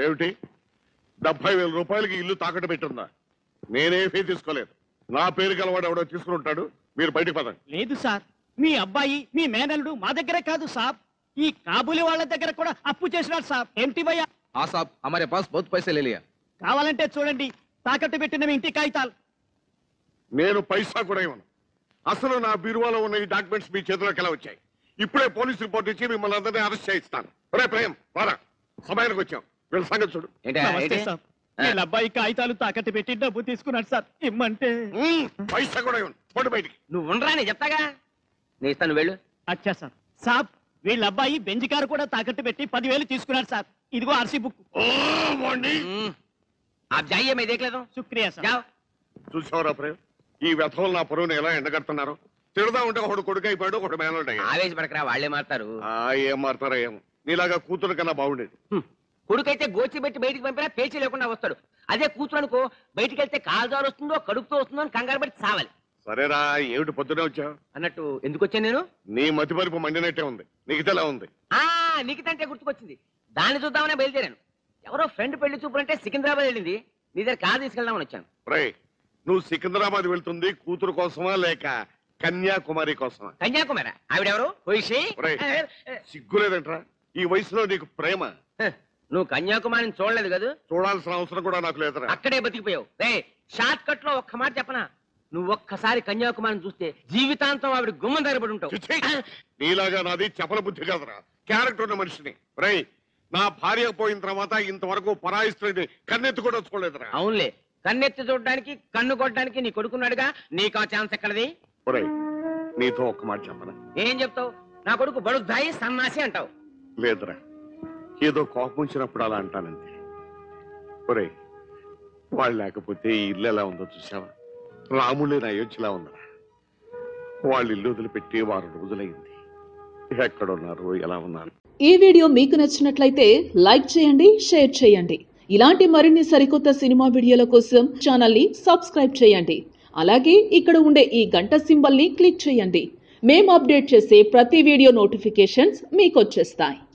ఏమిటి డెబ్బై వేల రూపాయలకి ఇల్లు తాకట్టు పెట్టుందా నేనే ఫీ తీసుకోలేదు నా పేరు గలవాడు ఎవడో తీసుకుని ఉంటాడు మీరు బయటకు పదండి లేదు సార్ మీ అబ్బాయి మీ మేనల్లుడు మా దగ్గరే కాదు సార్ ఈ కాబూలి వాళ్ళ దగ్గర కూడా అప్పు చేసినాడు సార్ ఏంటి భయ్యా हाँ साहब हमारे पास बहुत पैसे ले लिया కావాలంటే చూడండి తాకట్టు పెట్టిన మీ ఇంటి కాగితాలు నేను పైసా కూడా ఇవ్వను అసలు నా బీరువాలో ఉన్న ఈ డాక్యుమెంట్స్ మీ చేతిలోకి ఎలా వచ్చాయి ఇప్పుడే పోలీస్ రిపోర్ట్ ఇచ్చి మిమ్మల్ని అందరినీ అరెస్ట్ చేయిస్తాను రే ప్రేమ్ రారా సమయానికి వచ్చాం వీళ్ళ సంగతి చూడు నమస్తే సార్ వీళ్ళ అబ్బాయి కాగితాలు తాకట్టు పెట్టి డబ్బు తీసుకున్నాడు సార్ ఇమ్మంటే ఉమ్, పైసా కూడా ఇవ్వను పోటీ బయటికి నువ్వు ఉండరా నేను చెప్తాగా నేను ఇస్తాను వెళ్ళు అచ్చా సార్ సాబ్ వీళ్ళ అబ్బాయి బెంజ్ కారు కూడా తాకట్టు పెట్టి పదివేలు తీసుకున్నాడు సార్ ఇదిగో ఆర్సీ బుక్ ఓ, వాణ్ణి. हम्म, आप जाइए मैं देख लेता हूँ శుక్రియా సార్ जाओ చూసావురా ప్రేమ్ ఈ వ్యథలు నా పొరువుని ఎలా ఎండగడుతున్నారు తిడదా ఉంటే ఒకడు కొడుకు అయిపోయాడు ఒకడు మేనల్డ్ అయ్యాడు ఆవేశపడకరా వాళ్ళే మారుతారు ఆ, ఏం మారుతారో ఏమో నీలాగా కూతురు కన్నా బాగుండేది హ్మ్. కొడుకైతే గోచి పెట్టి బయటికి పంపినా పేచీ లేకుండా వస్తాడు అదే కూతురు అనుకో బయటికి వెళ్తే కాలుజారు వస్తుందో కడుపుతో వస్తుందో అని కంగారు పడి చావాలి సరేరా ఏమిటి పొద్దునే వచ్చావు అన్నట్టు ఎందుకు వచ్చాను నేను నీ మతి పరిపు మండినట్టే ఉంది నీకు ఎలా ఉంది ఆ నీకుతంటే గుర్తుకొచ్చింది దాన్ని చూద్దామనే బయలుదేరాను ఎవరో ఫ్రెండ్ పెళ్లి చూపులు అంటే సికింద్రాబాద్ వెళ్ళింది నీ దగ్గర కారు తీసుకెళ్దామని వచ్చాను రే నువ్వు సికింద్రాబాద్ వెళ్తుంది కూతురు కోసమా లేక కన్యాకుమారి కోసమా కన్యాకుమారి ఆవిడెవరు పోయిషి ఒరేయ్. సిగ్గులేదంట్రా ఈ వయసులో నీకు ప్రేమ నువ్వు కన్యాకుమారిని చూడలేదు కదా చూడాల్సిన అవసరం కూడా నాకు లేదురా అక్కడే బతికిపోయావు రే షార్ట్ కట్ లో ఒక్క మాట చెప్పనా నువ్వు ఒక్కసారి కన్యాకుమారిని చూస్తే జీవితాంతం ఆవిడ గుమ్మం దగ్గరపడి ఉంటావు చిచ్చి! నీలాగా నాది చపల బుద్ధి కాదురా క్యారెక్టర్ ఉన్న మనిషిని రే నా భార్య పోయిన తర్వాత ఇంతవరకు పరాయి స్త్రీని కన్నెత్తి కూడా చూడలేదురా అవునులే కన్నెత్తి చూడడానికి కన్ను కొట్టడానికి నీ కొడుకున్నాడుగా నీకు ఆ ఛాన్స్ ఎక్కడది ఒరే నీతో ఒక్క మాట చెప్పరా ఏం చెప్తావు నా కొడుకు బడుద్దాయి సన్నాసి అంటావు లేదురా ఏదో కోపం వచ్చినప్పుడు అలా అంటానంతే ఒరే వాళ్ళు లేకపోతే ఈ ఇల్లు ఎలా ఉందో చూసావా రాములేని అయోధ్యలా ఉందరా వాళ్ళు ఇల్లు వదిలిపెట్టి వారం రోజులైంది ఎక్కడున్నారు ఎలా ఉన్నారు ఈ వీడియో మీకు నచ్చినట్లయితే లైక్ చేయండి షేర్ చేయండి ఇలాంటి మరిన్ని సరికొత్త సినిమా వీడియోల కోసం ఛానల్ని సబ్స్క్రైబ్ చేయండి అలాగే ఇక్కడ ఉండే ఈ గంట సింబల్ని క్లిక్ చేయండి మేము అప్డేట్ చేసే ప్రతి వీడియో నోటిఫికేషన్స్ మీకు వచ్చేస్తాయి